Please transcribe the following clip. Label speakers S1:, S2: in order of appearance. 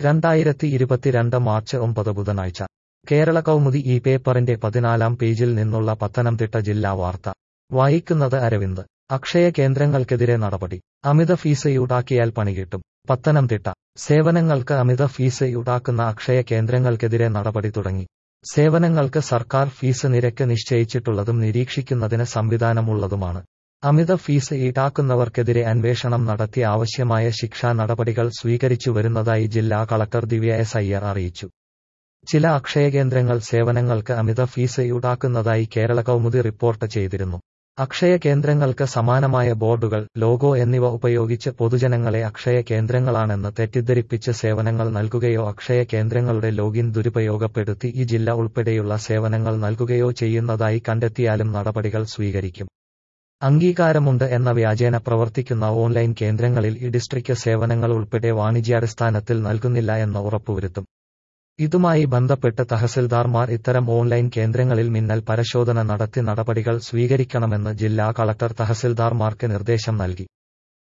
S1: രണ്ടായിരത്തി ഇരുപത്തിരണ്ട് മാർച്ച് ഒമ്പത് ബുധനാഴ്ച കേരള കൗമുദി ഈ പേപ്പറിന്റെ പതിനാലാം പേജിൽ നിന്നുള്ള പത്തനംതിട്ട ജില്ലാ വാർത്ത വായിക്കുന്നത് അരവിന്ദ് അക്ഷയ കേന്ദ്രങ്ങൾക്കെതിരെ നടപടി അമിത ഫീസ് ഈടാക്കിയാൽ പണികിട്ടും പത്തനംതിട്ട സേവനങ്ങൾക്ക് അമിത ഫീസ് ഈടാക്കുന്ന അക്ഷയ കേന്ദ്രങ്ങൾക്കെതിരെ നടപടി തുടങ്ങി സേവനങ്ങൾക്ക് സർക്കാർ ഫീസ് നിരക്ക് നിശ്ചയിച്ചിട്ടുള്ളതും നിരീക്ഷിക്കുന്നതിന് സംവിധാനമുള്ളതുമാണ് അമിത ഫീസ് ഈടാക്കുന്നവർക്കെതിരെ അന്വേഷണം നടത്തി ആവശ്യമായ ശിക്ഷാ നടപടികൾ സ്വീകരിച്ചു വരുന്നതായി ജില്ലാ കളക്ടർ ദിവ്യ എസ് അയ്യർ അറിയിച്ചു ചില അക്ഷയ കേന്ദ്രങ്ങൾ സേവനങ്ങൾക്ക് അമിത ഫീസ് ഈടാക്കുന്നതായി കേരള കൗമുദി റിപ്പോർട്ട് ചെയ്തിരുന്നു അക്ഷയ കേന്ദ്രങ്ങൾക്ക് സമാനമായ ബോർഡുകൾ ലോഗോ എന്നിവ ഉപയോഗിച്ച് പൊതുജനങ്ങളെ അക്ഷയ കേന്ദ്രങ്ങളാണെന്ന് തെറ്റിദ്ധരിപ്പിച്ച് സേവനങ്ങൾ നൽകുകയോ അക്ഷയ കേന്ദ്രങ്ങളുടെ ലോഗിൻ ദുരുപയോഗപ്പെടുത്തി ഈ ജില്ല ഉൾപ്പെടെയുള്ള സേവനങ്ങൾ നൽകുകയോ ചെയ്യുന്നതായി കണ്ടെത്തിയാലും നടപടികൾ സ്വീകരിക്കും അംഗീകാരമുണ്ട് എന്ന വ്യാജേന പ്രവർത്തിക്കുന്ന ഓൺലൈൻ കേന്ദ്രങ്ങളിൽ ഈ ഡിസ്ട്രിക്ട് സേവനങ്ങൾ ഉൾപ്പെടെ വാണിജ്യാടിസ്ഥാനത്തിൽ നൽകുന്നില്ല എന്ന് ഉറപ്പുവരുത്തും ഇതുമായി ബന്ധപ്പെട്ട് തഹസിൽദാർമാർ ഇത്തരം ഓൺലൈൻ കേന്ദ്രങ്ങളിൽ മിന്നൽ പരിശോധന നടത്തി നടപടികൾ സ്വീകരിക്കണമെന്ന് ജില്ലാ കളക്ടർ തഹസിൽദാർമാർക്ക് നിർദ്ദേശം നൽകി